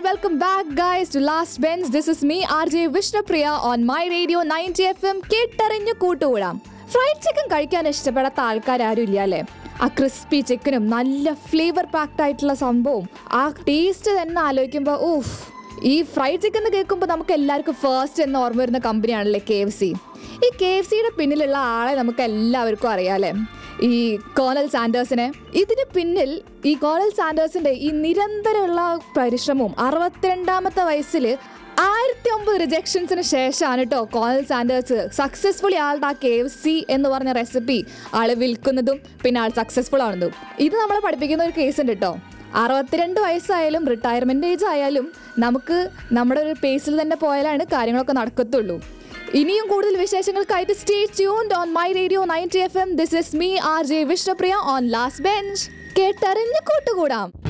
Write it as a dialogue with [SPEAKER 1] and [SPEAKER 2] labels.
[SPEAKER 1] welcome back guys to last bench this is me R J Vishnupriya on my radio ninety F M കേട്ടറിഞ്ഞു കൂട്ടുകൂടാം fried chicken കഴിക്കാൻ ഇഷ്ടപ്പെടാത്ത ആൾക്കാരും ഇല്ല അല്ലേ ആ ക്രിസ്പി ചിക്കനും നല്ല ഫ്ലേവർ പാക്ഡ് ആയിട്ടുള്ള സംഭവം ആ ടേസ്റ്റ് തന്നെ ആലോചിക്കുമ്പോൾ ഊഫ് ഈ ഫ്രൈഡ് ചിക്കൻ എന്ന് കേൾക്കുമ്പോൾ നമുക്ക് എല്ലാവർക്കും ഫസ്റ്റ് എന്ന് ഓർമ്മ വരുന്ന കമ്പനിയാണല്ലേ കെ എഫ് സി ഈ കെ എഫ് സിയുടെ പിന്നിലുള്ള ആളെ നമുക്ക് എല്ലാവർക്കും അറിയാമല്ലേ ഈ കോണൽ സാൻഡേഴ്സിനെ ഇതിന് പിന്നിൽ ഈ കോണൽ സാൻഡേഴ്സിന്റെ ഈ നിരന്തരമുള്ള പരിശ്രമവും അറുപത്തിരണ്ടാമത്തെ വയസ്സിൽ ആയിരത്തി ഒമ്പത് റിജക്ഷൻസിന് ശേഷമാണ് കേട്ടോ കോണൽ സാൻഡേഴ്സ് സക്സസ്ഫുള്ളി ആളുടെ ആ കെ എഫ് സി എന്ന് പറഞ്ഞ റെസിപ്പി ആള് വിൽക്കുന്നതും പിന്നെ ആൾ സക്സസ്ഫുൾ ആവുന്നതും ഇത് നമ്മളെ പഠിപ്പിക്കുന്ന ഒരു കേസ് ഉണ്ട് കേട്ടോ അറുപത്തിരണ്ട് വയസ്സായാലും റിട്ടയർമെന്റ് ഏജ് ആയാലും നമുക്ക് നമ്മുടെ ഒരു പേസിൽ തന്നെ പോയാലാണ് കാര്യങ്ങളൊക്കെ നടക്കത്തുള്ളൂ ഇനിയും കൂടുതൽ വിശേഷങ്ങൾക്കായിട്ട് stay tuned on my radio ninety F M this is me R J Vishnupriya on last bench കേട്ടറിഞ്ഞ് കൂട്ടുകൂടാം